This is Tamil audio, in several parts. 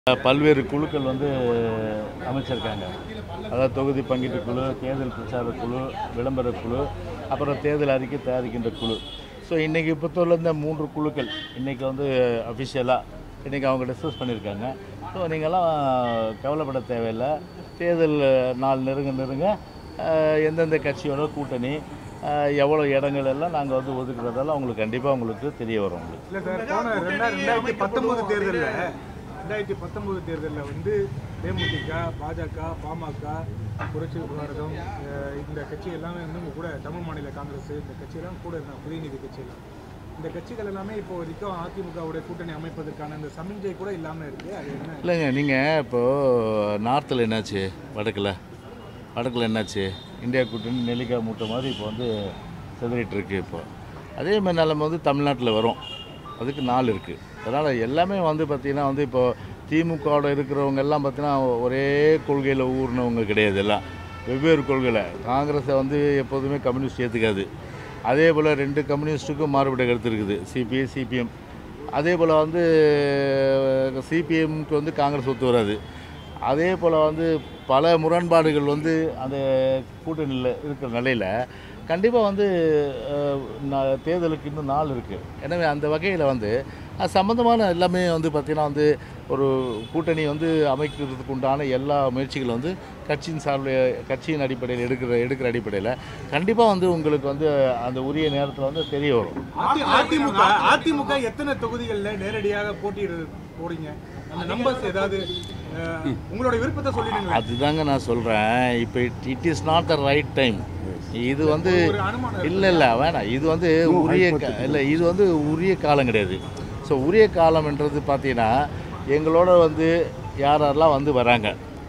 பல்வேறு குழுக்கள் வந்து அமைச்சிருக்காங்க அதாவது தொகுதி பங்கீட்டு குழு தேர்தல் பிரச்சார குழு விளம்பர குழு அப்புறம் தேர்தல் அறிக்கை தயாரிக்கின்ற குழு ஸோ இன்றைக்கி பொறுத்தவரை இந்த மூன்று குழுக்கள் இன்றைக்கி வந்து அஃபிஷியலாக இன்றைக்கி அவங்க டிஸ்கஸ் பண்ணியிருக்காங்க ஸோ நீங்கள்லாம் கவலைப்பட தேவையில்லை தேர்தல் நாள் நெருங்க நெருங்க அஹ், எந்தெந்த கட்சியோட கூட்டணி அஹ், எவ்வளோ இடங்கள் எல்லாம் நாங்கள் வந்து ஒதுக்குறதெல்லாம் உங்களுக்கு கண்டிப்பாக உங்களுக்கு தெரிய வரும் உங்களுக்கு இல்ல சார் போன ரெண்டா- ரெண்டாயிரத்தி பத்தொன்பது தேர்தலில் ரெண்டாயிரத்தி பத்தொன்பது தேர்தலில் வந்து தேமுதிக பாஜக பாமக புரட்சி பாரதம் அஹ் இந்த கட்சி எல்லாமே வந்து உங்க கூட தமிழ் மாநில காங்கிரஸ் இந்த கட்சியெல்லாம் கூட இருந்தாங்க புதிய கட்சியெல்லாம் இந்த கட்சிகள் எல்லாமே இப்போ வரைக்கும் அதிமுகவுடைய கூட்டணி அமைப்பதற்கான இந்த சமிஞ்சை கூட இல்லாமல் இருக்கு அது என்ன இல்லைங்க நீங்கள் இப்போது நார்த்தில் என்னாச்சு வடக்கில் வடக்கில் என்னாச்சு இந்தியா கூட்டணி நெல்லிக்காய் மூட்டை மாதிரி இப்போ வந்து சிதறிட்டு இருக்கு இப்போ அதே மாதிரி நிலைமை வந்து தமிழ்நாட்டில் வரும் அதுக்கு நாள் இருக்குது அதனால் எல்லாமே வந்து பார்த்திங்கன்னா வந்து இப்போ திமுகவோட இருக்கிறவங்க எல்லாம் பார்த்தீங்கன்னா ஒரே கொள்கையில் ஊறினவங்க கிடையாது எல்லாம் வெவ்வேறு கொள்கையில் காங்கிரஸை வந்து எப்போதுமே கம்யூனிஸ்ட் ஏற்றுக்காது அதே போல் ரெண்டு கம்யூனிஸ்ட்டுக்கும் மாறுபட்ட கருத்து இருக்குது சிபிஐ சிபிஎம் அதே போல் வந்து சிபிஎம்க்கு வந்து காங்கிரஸ் ஒத்து வராது அதே போல் வந்து பல முரண்பாடுகள் வந்து அந்த கூட்டணியில் இருக்கிற நிலையில் கண்டிப்பாக வந்து அஹ், நா- தேர்தலுக்கு இன்னும் நாள் இருக்குது எனவே அந்த வகையில் வந்து அது சம்மந்தமான எல்லாமே வந்து பார்த்திங்கன்னா வந்து ஒரு கூட்டணி வந்து அமைக்கிறதுக்கு உண்டான எல்லா முயற்சிகளும் வந்து கட்சியின் சார்புடைய கட்சியின் அடிப்படையில் எடுக்கிற எடுக்கிற அடிப்படையில் கண்டிப்பாக வந்து உங்களுக்கு வந்து அந்த உரிய நேரத்தில் வந்து தெரிய வரும் அதி- அதிமுக அதிமுக எத்தனை தொகுதிகளில் நேரடியாக போட்டியிட போறீங்க அந்த நம்பர்ஸ் ஏதாவது அஹ், உங்களோட விருப்பத்தை சொல்லிடுங்க அதுதாங்க நான் சொல்கிறேன் இப்போ it it is not the right time இது வந்து ஒரு அனுமானம் இல்லை இல்லை வேணாம் இது வந்து உரிய கா- இல்லை இது வந்து உரிய காலம் கிடையாது ஸோ உரிய காலம்ன்றது பார்த்தீங்கன்னா எங்களோட வந்து யார் யாரெல்லாம் வந்து வராங்க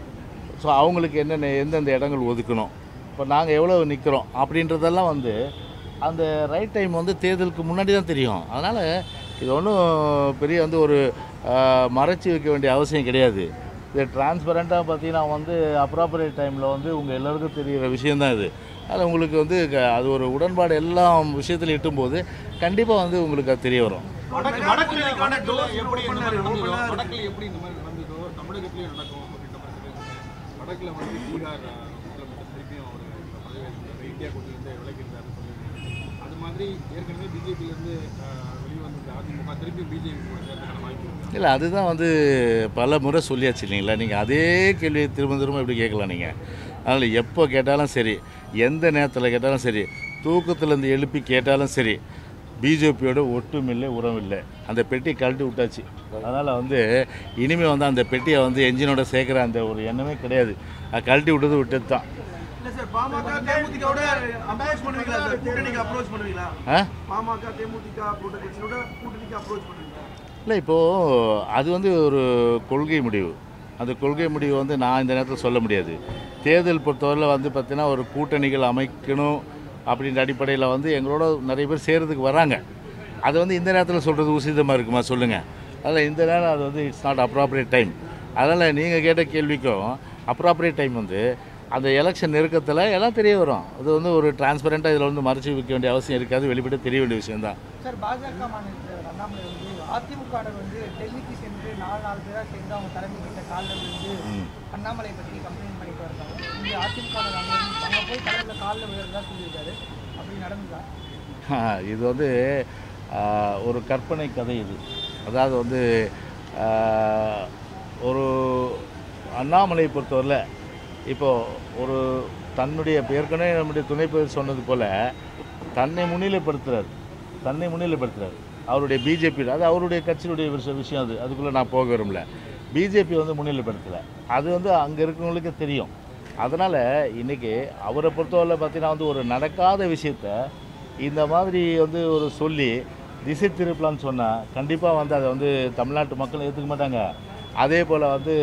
ஸோ அவங்களுக்கு என்னென்ன எந்தெந்த இடங்கள் ஒதுக்கணும் இப்போ நாங்கள் எவ்வளோ நிற்கிறோம் அப்படின்றதெல்லாம் வந்து அந்த ரைட் டைம் வந்து தேர்தலுக்கு முன்னாடி தான் தெரியும் அதனால் இது ஒன்றும் பெரிய வந்து ஒரு ஆஹ், மறைச்சி வைக்க வேண்டிய அவசியம் கிடையாது இது டிரான்ஸ்பரண்ட்டாக பார்த்தீங்கன்னா வந்து அப்ராப்பரேட் டைமில் வந்து உங்கள் எல்லாருக்கும் தெரிகிற விஷயந்தான் இது அதில் உங்களுக்கு வந்து க- அது ஒரு உடன்பாடு எல்லா விஷயத்துலையும் எட்டும்போது கண்டிப்பாக வந்து உங்களுக்கு அது தெரிய வரும் வடக்கு வடக்குல வடக்குல எப்படி இந்த மாதிரி நடந்ததோ வடக்குல எப்படி இந்த மாதிரி நடந்ததோ தமிழகத்திலயும் நடக்கும் அப்படின்ற மாதிரி சொல்லியிருந்தாங்க வடக்குல வந்து பீகார் அஹ், முதலமைச்சர் திருப்பியும் அவர் இந்த பதவி இந்தியா கூட்டிலிருந்து விலகிருந்தாருன்னு சொல்லியிருந்தாங்க அது மாதிரி ஏற்கனவே பிஜேபியிலேருந்து வெளிவந்த அதிமுக திருப்பி பிஜேபி கூட சேர்த்துக்கான வாய்ப்பு இருக்கு இல்லை அதுதான் வந்து பல முறை சொல்லியாச்சு இல்லைங்களா நீங்கள் அதே கேள்வியை திரும்ப திரும்ப இப்படி கேட்கலாம் நீங்கள் அதனால் எப்போ கேட்டாலும் சரி எந்த நேரத்தில் கேட்டாலும் சரி தூக்கத்துலேருந்து எழுப்பி கேட்டாலும் சரி பிஜேபியோட ஒட்டுமில்லை உறவில்லை அந்த பெட்டி கழட்டி விட்டாச்சு அதனால் வந்து இனிமேல் வந்து அந்த பெட்டியை வந்து என்ஜினோட சேர்க்குற அந்த ஒரு எண்ணமே கிடையாது அது கழட்டி விட்டது விட்டது தான் இல்ல சார் பாமக தேமுதிகவோட அப்ரோச் பண்ணுவீங்களா சார் கூட்டணிக்கு அப்ரோச் பண்ணுவீங்களா ஆ பாமக தேமுதிக போன்ற கட்சியோட கூட்டணிக்கு அப்ரோச் பண்ணுவீங்களா இல்லை இப்போது அது வந்து ஒரு கொள்கை முடிவு அந்த கொள்கை முடிவு வந்து நான் இந்த நேரத்தில் சொல்ல முடியாது தேர்தல் பொறுத்தவரையில் வந்து பார்த்திங்கன்னா ஒரு கூட்டணிகள் அமைக்கணும் அப்படின்ற அடிப்படையில் வந்து எங்களோட நிறைய பேர் சேர்றதுக்கு வராங்க அது வந்து இந்த நேரத்தில் சொல்கிறது உசிதமாக இருக்குமா சொல்லுங்கள் அதில் இந்த நேரம் அது வந்து இட்ஸ் நாட் அப்ராப்ரியேட் டைம் அதனால் நீங்கள் கேட்ட கேள்விக்கும் அப்ராப்ரியேட் டைம் வந்து அந்த எலெக்ஷன் நெருக்கத்தில் எல்லாம் தெரிய வரும் அது வந்து ஒரு டிரான்ஸ்பரண்ட்டாக இதில் வந்து மறைச்சி வைக்க வேண்டிய அவசியம் இருக்காது வெளிப்பட்டு தெரிய வேண்டிய விஷயம்தான் சார் பாஜக மாநில தலைவர் அண்ணாமலை வந்து அதிமுக வந்து டெல்லிக்கு சென்று நாலு நாலு பேராக சேர்ந்து அவங்க தலைமை கிட்ட காலில் விழுந்து அண்ணாமலை பற்றி கம்ப்ளைண்ட் பண்ணிட்டு வர்றாங்க இங்கே அதிமுக அங்கே அங்கே போய் தலைவரில் காலில் விழுறதா சொல்லியிருக்காரு அப்படி நடந்ததா ஆ, இது வந்து ஆ, ஒரு கற்பனை கதை இது அதாவது வந்து ஆ, ஒரு அண்ணாமலை பொறுத்தவரையில் இப்போது ஒரு தன்னுடைய ஏற்கனவே நம்முடைய துணை பிரதமர் சொன்னது போல் தன்னை முன்னிலைப்படுத்துறாரு தன்னை முன்னிலைப்படுத்துறாரு அவருடைய பிஜேபி அது அவருடைய கட்சியினுடைய விஷயம் விஷயம் அது அதுக்குள்ளே நான் போக விரும்பல பிஜேபி வந்து முன்னிலைப்படுத்தலை அது வந்து அங்கே இருக்கிறவங்களுக்கு தெரியும் அதனால் இன்றைக்கி அவரை பொறுத்தவரை பார்த்தீங்கன்னா வந்து ஒரு நடக்காத விஷயத்த இந்த மாதிரி வந்து ஒரு சொல்லி திசை திருப்பலான்னு சொன்னால் கண்டிப்பாக வந்து அதை வந்து தமிழ்நாட்டு மக்கள் ஏற்றுக்க மாட்டாங்க அதே போல் வந்து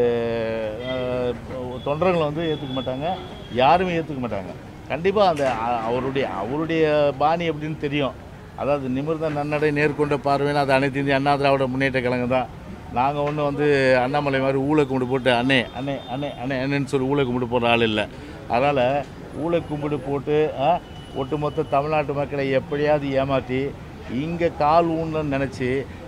அஹ், தொண்டர்களை வந்து ஏற்றுக்க மாட்டாங்க யாருமே ஏற்றுக்க மாட்டாங்க கண்டிப்பாக அந்த அ- அவருடைய அவருடைய பாணி எப்படின்னு தெரியும் அதாவது நிமிர்ந்த நன்னடை நேர்கொண்ட பார்வைன்னு அது அனைத்து இந்திய அண்ணா திராவிட முன்னேற்ற கழகம் தான் நாங்கள் ஒன்றும் வந்து அண்ணாமலை மாதிரி ஊழ கும்பிடு போட்டு அண்ணே அண்ணே அண்ணே அண்ணே அண்ணேன்னு சொல்லி ஊழ கும்பிடு போடுற ஆள் இல்லை அதனால் ஊழ கும்பிடு போட்டு ஆ, ஒட்டுமொத்த தமிழ்நாட்டு மக்களை எப்படியாவது ஏமாற்றி இங்கே கால் ஊன்னு நினச்சி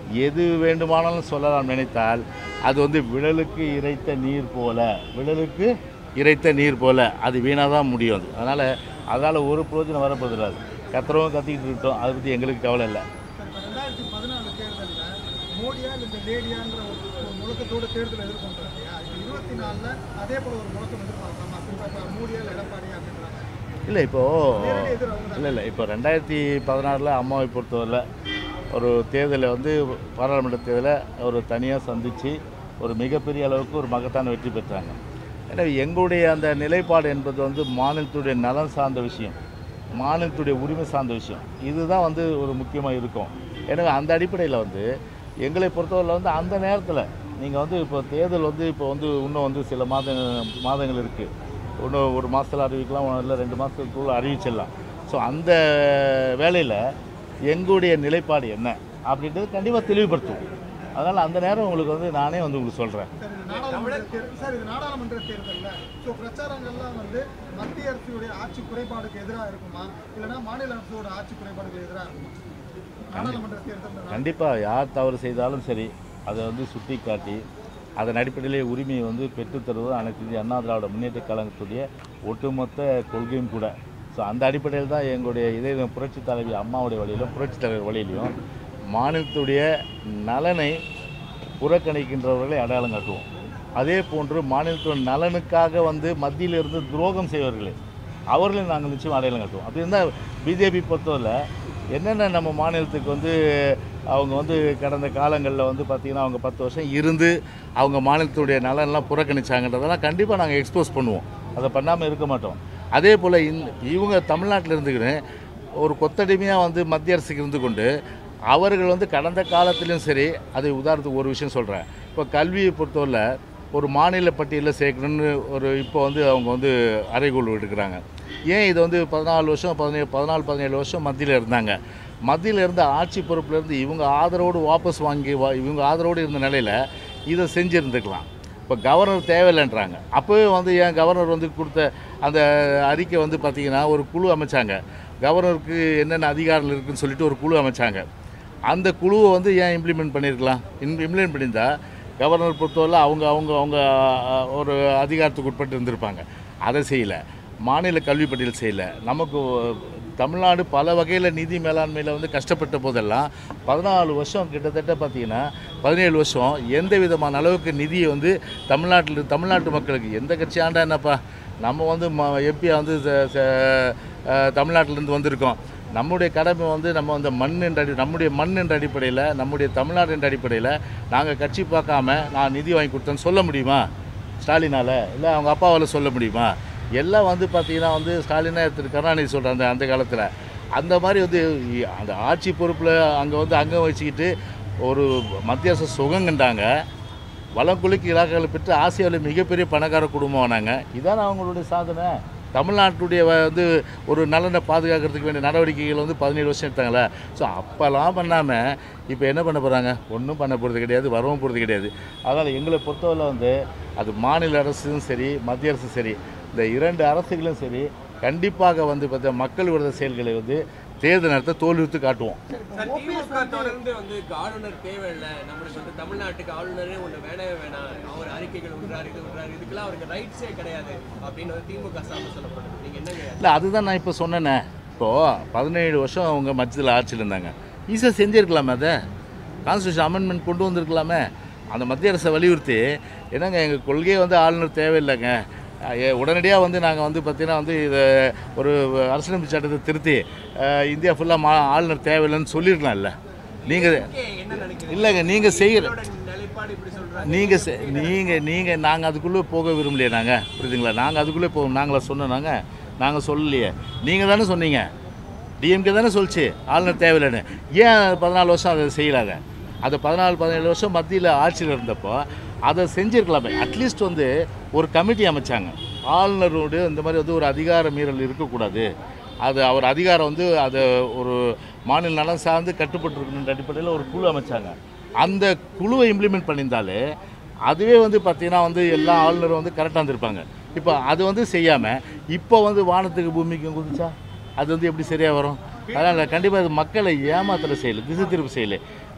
எது வேண்டுமானாலும் சொல்லலாம் நினைத்தால் அது வந்து விழலுக்கு இறைத்த நீர் போல விழலுக்கு இறைத்த நீர் போல அது வீணாக தான் முடியும் அது அதனால் அதனால் ஒரு பிரயோஜனம் வரப்போதில்லாது கத்துறவங்க கத்திக்கிட்டு இருக்கட்டும் அதை பற்றி எங்களுக்கு கவலை இல்லை சார் இப்போ ரெண்டாயிரத்தி பதினாலு தேர்தலில் மோடியா இல்லை இந்த லேடியான்ற ஒரு ஒரு முழக்கத்தோட தேர்தல் எதிர்கொண்டாங்க இல்லையா இப்போ இருபத்தி நாலில் அதே போல ஒரு முழக்கம் எதிர்பார்க்கலாமா குறிப்பாக மோடியா இல்லை எடப்பாடி அப்படின்றாங்க இல்லை இப்போது நேரடி எதிர் அவங்க தான் இல்லை இல்லை இப்போ ரெண்டாயிரத்தி பதினாறில் அம்மாவை பொறுத்தவரை ஒரு தேர்தலை வந்து பாராளுமன்ற தேர்தலை ஒரு தனியாக சந்தித்து ஒரு மிகப்பெரிய அளவுக்கு ஒரு மகத்தான வெற்றி பெற்றாங்க எனவே எங்களுடைய அந்த நிலைப்பாடு என்பது வந்து மாநிலத்துடைய நலன் சார்ந்த விஷயம் மாநிலத்துடைய உரிமை சார்ந்த விஷயம் இதுதான் வந்து ஒரு முக்கியமாக இருக்கும் எனவே அந்த அடிப்படையில் வந்து எங்களை பொறுத்தவரையில் வந்து அந்த நேரத்தில் நீங்கள் வந்து இப்போ தேர்தல் வந்து இப்போ வந்து இன்னும் வந்து சில மாத மாதங்கள் இருக்குது இன்னும் ஒரு மாதத்தில் அறிவிக்கலாம் இல்லை ரெண்டு மாதத்துக்குள்ள அறிவிச்சிடலாம் ஸோ அந்த வேலையில் எங்களுடைய நிலைப்பாடு என்ன அப்படின்றது கண்டிப்பாக தெளிவுபடுத்துவோம் அதனால் அந்த நேரம் உங்களுக்கு வந்து நானே வந்து உங்களுக்கு சொல்கிறேன் சார் இது நாடாளுமன்ற தேர்தல் சார் இது நாடாளுமன்ற தேர்தலில் ஸோ பிரச்சாரங்கள்லாம் வந்து மத்திய அரசுடைய ஆட்சி குறைபாடுக்கு எதிராக இருக்குமா இல்லைன்னா மாநில அரசோட ஆட்சி குறைபாடுக்கு எதிராக இருக்குமா நாடாளுமன்ற தேர்தல் கண்டிப்பாக யார் தவறு செய்தாலும் சரி அதை வந்து சுட்டி காட்டி அதன் அடிப்படையிலே உரிமையை வந்து பெற்றுத்தருவது அனைத்து இந்திய அண்ணா திராவிட முன்னேற்ற கழகத்துடைய ஒட்டுமொத்த கொள்கையும் கூட ஸோ அந்த அடிப்படையில் தான் எங்களுடைய இதே புரட்சி தலைவி அம்மாவுடைய வழியிலும் புரட்சி தலைவர் வழியிலையும் மாநிலத்துடைய நலனை புறக்கணிக்கின்றவர்களை அடையாளம் காட்டுவோம் அதே போன்று மாநிலத்தோட நலனுக்காக வந்து மத்தியிலிருந்து துரோகம் செய்வர்களே அவர்களையும் நாங்கள் நிச்சயம் அடையாளம் காட்டுவோம் அப்படி இருந்தால் பிஜேபி பொறுத்தவரை என்னென்ன நம்ம மாநிலத்துக்கு வந்து அவங்க வந்து கடந்த காலங்களில் வந்து பார்த்திங்கன்னா அவங்க பத்து வருஷம் இருந்து அவங்க மாநிலத்துடைய நலன்லாம் புறக்கணிச்சாங்கன்றதெல்லாம் கண்டிப்பாக நாங்கள் எக்ஸ்போஸ் பண்ணுவோம் அதை பண்ணாமல் இருக்க மாட்டோம் அதே போல் இந் இவங்க தமிழ்நாட்டில் இருந்துக்கின்னு ஒரு கொத்தடிமையாக வந்து மத்திய அரசுக்கு இருந்து கொண்டு அவர்கள் வந்து கடந்த காலத்திலும் சரி அது உதாரணத்துக்கு ஒரு விஷயம் சொல்கிறேன் இப்போ கல்வியை பொறுத்தவரை ஒரு மாநில பட்டியலில் சேர்க்கணும்னு ஒரு இப்போ வந்து அவங்க வந்து அறைகோல் எடுக்கிறாங்க ஏன் இது வந்து பதினாலு வருஷம் பதினேழு பதினாலு பதினேழு வருஷம் மத்தியில் இருந்தாங்க மத்தியில் இருந்த ஆட்சி பொறுப்புலேருந்து இவங்க ஆதரவோடு வாபஸ் வாங்கி வா இவங்க ஆதரவோடு இருந்த நிலையில் இதை செஞ்சுருந்துக்கலாம் இப்போ கவர்னர் தேவையில்லைன்றாங்க அப்போவே வந்து ஏன் கவர்னர் வந்து கொடுத்த அந்த அறிக்கை வந்து பார்த்திங்கன்னா ஒரு குழு அமைச்சாங்க கவர்னருக்கு என்னென்ன அதிகாரம் இருக்குன்னு சொல்லிட்டு ஒரு குழு அமைச்சாங்க அந்த குழுவை வந்து ஏன் இம்ப்ளிமெண்ட் பண்ணியிருக்கலாம் இம்ப்ளிமெண்ட் பண்ணியிருந்தா கவர்னர் பொறுத்தவரை அவங்க அவங்க அவங்க அஹ், ஒரு அதிகாரத்துக்கு உட்பட்டு இருந்திருப்பாங்க அதை செய்யலை மாநில கல்வி பட்டியல் செய்யலை நமக்கு தமிழ்நாடு பல வகையில் நிதி மேலாண்மையில் வந்து கஷ்டப்பட்ட போதெல்லாம் பதினாலு வருஷம் கிட்டத்தட்ட பார்த்தீங்கன்னா பதினேழு வருஷம் எந்த விதமான அளவுக்கு நிதியை வந்து தமிழ்நாட்டில் தமிழ்நாட்டு மக்களுக்கு எந்த கட்சி ஆண்டா என்னப்பா நம்ம வந்து ம எம்பியாக வந்து ச- ச- அஹ், தமிழ்நாட்டிலேருந்து வந்திருக்கோம் நம்முடைய கடமை வந்து நம்ம அந்த மண் என்ற அடி நம்முடைய மண் என்ற அடிப்படையில் நம்முடைய தமிழ்நாடு என்ற அடிப்படையில் நாங்கள் கட்சி பார்க்காம நான் நிதி வாங்கி கொடுத்தேன்னு சொல்ல முடியுமா ஸ்டாலினால் இல்லை அவங்க அப்பாவால் சொல்ல முடியுமா எல்லாம் வந்து பார்த்தீங்கன்னா வந்து ஸ்டாலினா திரு கருணாநிதி சொல்கிறாங்க அந்த காலத்தில் அந்த மாதிரி வந்து இ- அந்த ஆட்சி பொறுப்பில் அங்கே வந்து அங்கம் வச்சுக்கிட்டு ஒரு மத்திய அரசு சுகம் கண்டாங்க வளங்குலுக்கு இலாக்காவில் பெற்று ஆசியாவில் மிகப்பெரிய பணக்கார குடும்பம் ஆனாங்க இதான அவங்களுடைய சாதனை தமிழ்நாட்டுடைய வ- வந்து ஒரு நலனை பாதுகாக்கிறதுக்கு வேண்டிய நடவடிக்கைகள் வந்து பதினேழு வருஷம் எடுத்தாங்களே ஸோ அப்போல்லாம் பண்ணாமல் இப்போ என்ன பண்ண போகிறாங்க ஒன்றும் பண்ண போகிறது கிடையாது வரவும் போகிறது கிடையாது அதனால் எங்களை பொறுத்தவரை வந்து அது மாநில அரசும் சரி மத்திய அரசும் சரி இந்த இரண்டு அரசுகளும் சரி கண்டிப்பாக வந்து பார்த்தா மக்கள் விரோத செயல்களை வந்து தேர்தல் நேரத்தை தோல்வித்து காட்டுவோம் சார் திமுக தொடர்ந்து வந்து ஆளுநர் தேவையில்லை நம்மளுக்கு வந்து தமிழ்நாட்டுக்கு ஆளுநரே ஒன்று வேணவே வேணாம் அவர் அறிக்கைகள் விடுறாரு இது விடுறாரு இதுக்கெல்லாம் அவருக்கு ரைட்ஸே கிடையாது அப்படின்னு வந்து திமுக சார்பில் சொல்லப்படுது நீங்க என்னங்க இல்லை அதுதான் நான் இப்போ சொன்னேனே இப்போது பதினேழு வருஷம் அவங்க மத்தியில் ஆட்சியில் இருந்தாங்க ஈஸியாக செஞ்சுருக்கலாமே அதை கான்ஸ்டியூஷன் அமெண்ட்மெண்ட் கொண்டு வந்திருக்கலாமே அந்த மத்திய அரசை வலியுறுத்தி என்னங்க எங்கள் கொள்கையே வந்து ஆளுநர் தேவையில்லைங்க உடனடியாக வந்து நாங்கள் வந்து பார்த்தீங்கன்னா வந்து இதை ஒரு அரசியலமைப்பு சட்டத்தை திருத்தி அஹ், இந்தியா ஃபுல்லாக மா ஆளுநர் தேவையில்லைன்னு சொல்லியிருக்கலாம்ல நீங்கள் என்ன நினைக்கிறீங்க இல்லைங்க நீங்கள் செய்கிற உங்களோட நிலைப்பாடு இப்படி சொல்றாங்க நீங்கள் நீங்கள் நீங்கள் நாங்கள் அதுக்குள்ளே போக விரும்பலையே நாங்கள் புரியுதுங்களா நாங்கள் அதுக்குள்ளே போவோம் நாங்களா சொன்னோம் நாங்கள் நாங்கள் சொல்லலையே நீங்கள் தானே சொன்னீங்க டிஎம்கே தானே சொல்லிச்சு ஆளுநர் தேவையில்லைன்னு ஏன் பதினாலு வருஷம் அதை செய்யலாங்க அது பதினாலு பதினேழு வருஷம் மத்தியில் ஆட்சியில் இருந்தப்போ அதை செஞ்சுருக்கலாமே அட்லீஸ்ட் வந்து ஒரு கமிட்டி அமைச்சாங்க ஆளுநரோடு இந்த மாதிரி வந்து ஒரு அதிகார மீறல் இருக்கக்கூடாது அது அவர் அதிகாரம் வந்து அதை ஒரு மாநில நலன் சார்ந்து கட்டுப்பட்டுருக்கணுன்ற அடிப்படையில் ஒரு குழு அமைச்சாங்க அந்த குழுவை இம்ப்ளிமெண்ட் பண்ணியிருந்தாலே அதுவே வந்து பார்த்திங்கன்னா வந்து எல்லா ஆளுநரும் வந்து கரெக்டாக இருந்திருப்பாங்க இப்போ அது வந்து செய்யாமல் இப்போ வந்து வானத்துக்கு பூமிக்கும் குதிச்சா அது வந்து எப்படி சரியாக வரும் அதனால் கண்டிப்பாக இது மக்களை ஏமாத்துற செயல் திசை திருப்பு செயல்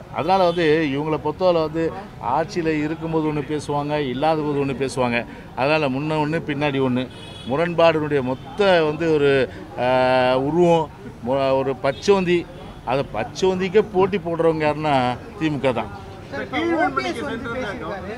அதனால் வந்து இவங்களை பொறுத்தவரை வந்து ஆட்சியில் இருக்கும்போது ஒன்று பேசுவாங்க இல்லாத போது ஒன்று பேசுவாங்க அதனால் முன்ன ஒன்று பின்னாடி ஒன்று முரண்பாடுனுடைய மொத்த வந்து ஒரு ஆஹ், உருவம் மு- ஒரு பச்சோந்தி அதை பச்சோந்திக்கே போட்டி போடுறவங்க யாருன்னா திமுக தான் சார் இப்போ ஓபிஎஸ் வந்து பேசியிருக்காரு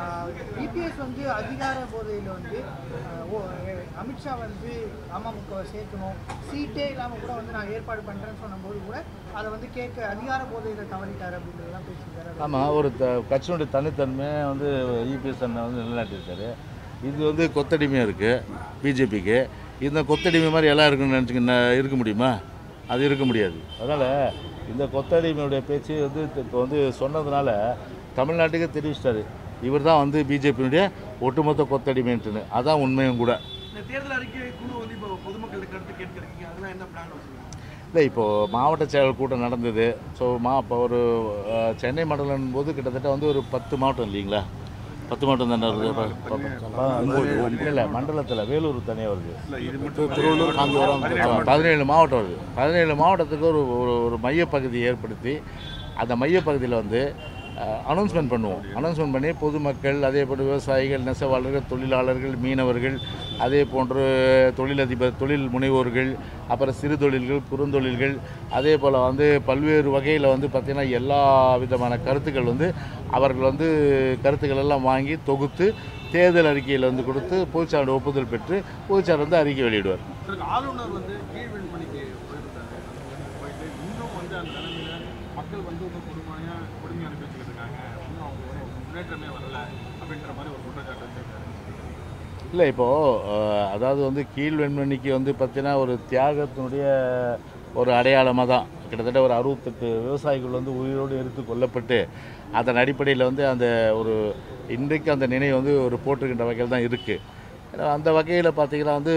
இபிஎஸ் வந்து அதிகார போதையில் வந்து ஆஹ், ஓ அமித்ஷா வந்து அமமுக சேர்க்கணும் சீட்டே இல்லாமல் கூட வந்து நான் ஏற்பாடு பண்ணுறேன்னு சொன்னபோது கூட அதை வந்து கேட்க அதிகார போதையில் தவறிட்டார் அப்படின்றதெல்லாம் பேசியிருக்காரு ஆமாம் ஒரு த கட்சியினுடைய தனித்தன்மை வந்து இபிஎஸ் அண்ணன் வந்து நிலைநாட்டியிருக்காரு இது வந்து கொத்தடிமையாக இருக்குது பிஜேபிக்கு இந்த கொத்தடிமை மாதிரி எல்லாம் இருக்குன்னு நினச்சிக்க இருக்க முடியுமா அது இருக்க முடியாது அதனால் இந்த கொத்தடிமையுடைய பேச்சு வந்து இப்போ வந்து சொன்னதுனால தமிழ்நாட்டுக்கே தெரிவிச்சிட்டாரு இவர் தான் வந்து பிஜேபியினுடைய ஒட்டுமொத்த கொத்தடிமைன்ட்டுன்னு அதான் உண்மையும் கூட இந்த தேர்தல் அறிக்கை குழு வந்து இப்போ பொதுமக்களுக்கு கருத்து கேட்கறீங்க அதெல்லாம் என்ன பிளான் இல்லை இப்போது மாவட்ட செயலர் கூட்டம் நடந்தது ஸோ மா இப்போ ஒரு அஹ், சென்னை மண்டலம் போது கிட்டத்தட்ட வந்து ஒரு பத்து மாவட்டம் இல்லைங்களா பத்து மாவட்டம் தானே வருது ப- ப- ப- இல்லை இல்லை மண்டலத்தில் வேலூர் தனியாக வருது திரு- திருவள்ளூர் காஞ்சிபுரம் ஆ, பதினேழு மாவட்டம் வருது பதினேழு மாவட்டத்துக்கு ஒரு ஒரு ஒரு மையப்பகுதி ஏற்படுத்தி அந்த மையப்பகுதியில் வந்து அனௌன்ஸ்மெண்ட் பண்ணுவோம் அனௌன்ஸ்மெண்ட் பண்ணி பொதுமக்கள் அதே போல் விவசாயிகள் நெசவாளர்கள் தொழிலாளர்கள் மீனவர்கள் அதே போன்று தொழிலதிபர் தொழில் முனைவோர்கள் அப்புறம் சிறு தொழில்கள் குறுந்தொழில்கள் அதே போல் வந்து பல்வேறு வகையில் வந்து பார்த்திங்கன்னா எல்லா விதமான கருத்துக்கள் வந்து அவர்கள் வந்து கருத்துக்கள் எல்லாம் வாங்கி தொகுத்து தேர்தல் அறிக்கையில் வந்து கொடுத்து பொதுச்சாரோட ஒப்புதல் பெற்று பொதுச்சார் வந்து அறிக்கை வெளியிடுவார் ஆளுநர் வந்து கீழ் வெண்மணிக்கு போயிருந்தாரு போயிட்டு இன்னும் வந்து அந்த நிலைமையில மக்கள் வந்து இன்னும் கொடுமையாக கொடுமையான பேச்சுக்கிட்டு இருக்காங்க இன்னும் அவங்க ஒரு முன்னேற்றமே வரல அப்படின்ற மாதிரி ஒரு குற்றச்சாட்டு வச்சிருக்காரு இல்லை இப்போது அதாவது வந்து கீழ் வெண்மணிக்கு வந்து பார்த்தீங்கன்னா ஒரு தியாகத்தினுடைய ஒரு அடையாளமாக தான் கிட்டத்தட்ட ஒரு அறுபத்தெட்டு விவசாயிகள் வந்து உயிரோடு எரித்து கொல்லப்பட்டு அதன் அடிப்படையில் வந்து அந்த ஒரு இன்றைக்கு அந்த நினைவு வந்து ஒரு போற்றுகின்ற வகையில் தான் இருக்குது அந்த வகையில் பார்த்தீங்கன்னா வந்து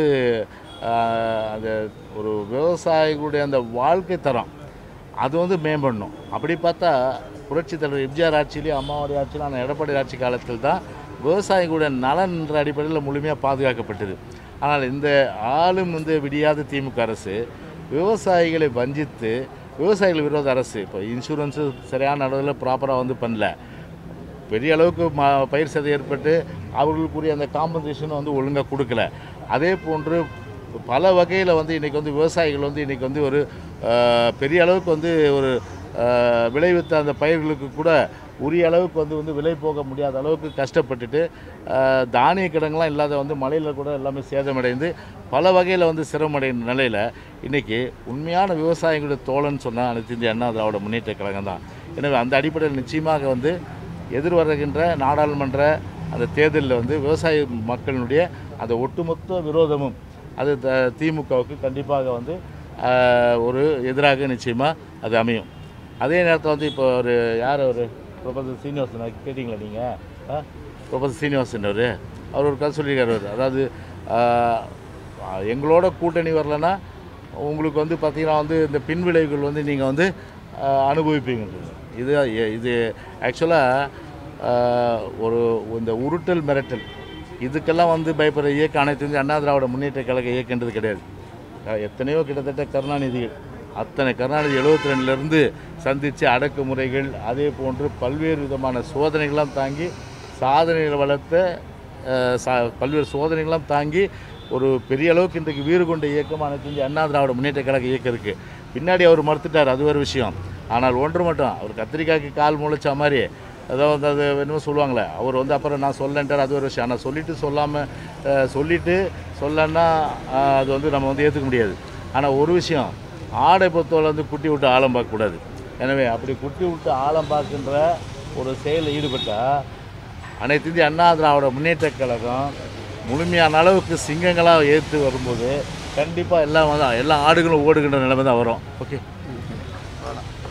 ஆஹ், அந்த ஒரு விவசாயிகளுடைய அந்த வாழ்க்கை தரம் அது வந்து மேம்படணும் அப்படி பார்த்தா புரட்சித் தலைவர் எம்ஜிஆர் ஆட்சியிலையும் அம்மாவுடைய ஆட்சியிலும் ஆனால் எடப்பாடி ஆட்சி காலத்தில் தான் விவசாயிகளுடைய நலன் என்ற அடிப்படையில் முழுமையாக பாதுகாக்கப்பட்டது ஆனால் இந்த ஆளும் வந்து விடியாத திமுக அரசு விவசாயிகளை வஞ்சித்து விவசாயிகள் விரோத அரசு இப்போ இன்சூரன்ஸு சரியான அளவில் ப்ராப்பராக வந்து பண்ணல பெரிய அளவுக்கு ம பயிர் சேதம் ஏற்பட்டு அவர்களுக்குரிய அந்த காம்பன்சேஷன் வந்து ஒழுங்காக கொடுக்கல அதே போன்று பல வகையில் வந்து இன்றைக்கி வந்து விவசாயிகள் வந்து இன்றைக்கி வந்து ஒரு அஹ், பெரிய அளவுக்கு வந்து ஒரு அஹ், விளைவித்த அந்த பயிர்களுக்கு கூட உரிய அளவுக்கு வந்து வந்து விலை போக முடியாத அளவுக்கு கஷ்டப்பட்டுட்டு அஹ், தானிய கிடங்குலாம் இல்லாத வந்து மழையில் கூட எல்லாமே சேதமடைந்து பல வகையில் வந்து சிரமடைந்த நிலையில் இன்றைக்கி உண்மையான விவசாயிகளுடைய தோழன் சொன்னால் அனைத்து இந்திய அண்ணா திராவிட முன்னேற்ற கழகம் தான் எனவே அந்த அடிப்படையில் நிச்சயமாக வந்து எதிர்வருகின்ற நாடாளுமன்ற அந்த தேர்தலில் வந்து விவசாய மக்களினுடைய அந்த ஒட்டுமொத்த விரோதமும் அது த- திமுகவுக்கு கண்டிப்பாக வந்து ஆஹ், ஒரு எதிராக நிச்சயமாக அது அமையும் அதே நேரத்தில் வந்து இப்போ ஒரு யார் ஒரு ப்ரொஃபஸர் சீனிவாசன் கேட்டிங்களா நீங்கள் ப்ரொஃபஸர் சீனிவாசன் அவர் அவர் ஒரு கதை சொல்லியிருக்காரு அவரு. அதாவது ஆஹ், எங்களோட கூட்டணி வரலன்னா உங்களுக்கு வந்து பார்த்திங்கன்னா வந்து இந்த பின்விளைவுகள் வந்து நீங்கள் வந்து ஆஹ், அனுபவிப்பீங்கன்றது இது இது ஆக்சுவலாக ஒரு இந்த உருட்டல் மிரட்டல் இதுக்கெல்லாம் வந்து பயப்படுற இயக்கம் அனைத்து இந்திய அண்ணா திராவிட முன்னேற்ற கழக இயக்கன்றது கிடையாது அஹ் எத்தனையோ கிட்டத்தட்ட கருணாநிதிகள் அத்தனை கருணாநிதி எழுபத்தி ரெண்டுலேருந்து சந்தித்த அடக்குமுறைகள் அதே போன்று பல்வேறு விதமான சோதனைகள்லாம் தாங்கி சாதனைகளை வளர்த்த அஹ், சா பல்வேறு சோதனைகள்லாம் தாங்கி ஒரு பெரிய அளவுக்கு இன்றைக்கு வீறு கொண்ட இயக்கம் அனைத்து இந்திய அண்ணா திராவிட முன்னேற்ற கழக இயக்கம் இருக்குது பின்னாடி அவர் மறுத்துட்டார் அது ஒரு விஷயம் ஆனால் ஒன்று மட்டும் அவர் கத்திரிக்காய்க்கு கால் முளைச்ச மாதிரி அதாவது அது என்னமோ சொல்லுவாங்களே அவர் வந்து அப்புறம் நான் சொல்லன்ட்டார் அது ஒரு விஷயம் ஆனால் சொல்லிட்டு சொல்லாமல் சொல்லிட்டு சொல்லன்னா அஹ், அது வந்து நம்ம வந்து ஏற்றுக்க முடியாது ஆனால் ஒரு விஷயம் ஆடை பொறுத்தவரை வந்து குட்டி விட்டு ஆழம் பார்க்கக்கூடாது எனவே அப்படி குட்டி விட்டு ஆழம் பார்க்கின்ற ஒரு செயலில் ஈடுபட்டால் அனைத்து இந்திய அண்ணா திராவிட முன்னேற்ற கழகம் முழுமையான அளவுக்கு சிங்கங்களாக ஏற்று வரும்போது கண்டிப்பாக எல்லாம் வந்து எல்லா ஆடுகளும் ஓடுகின்ற நிலைமை தான் வரும் ஓகே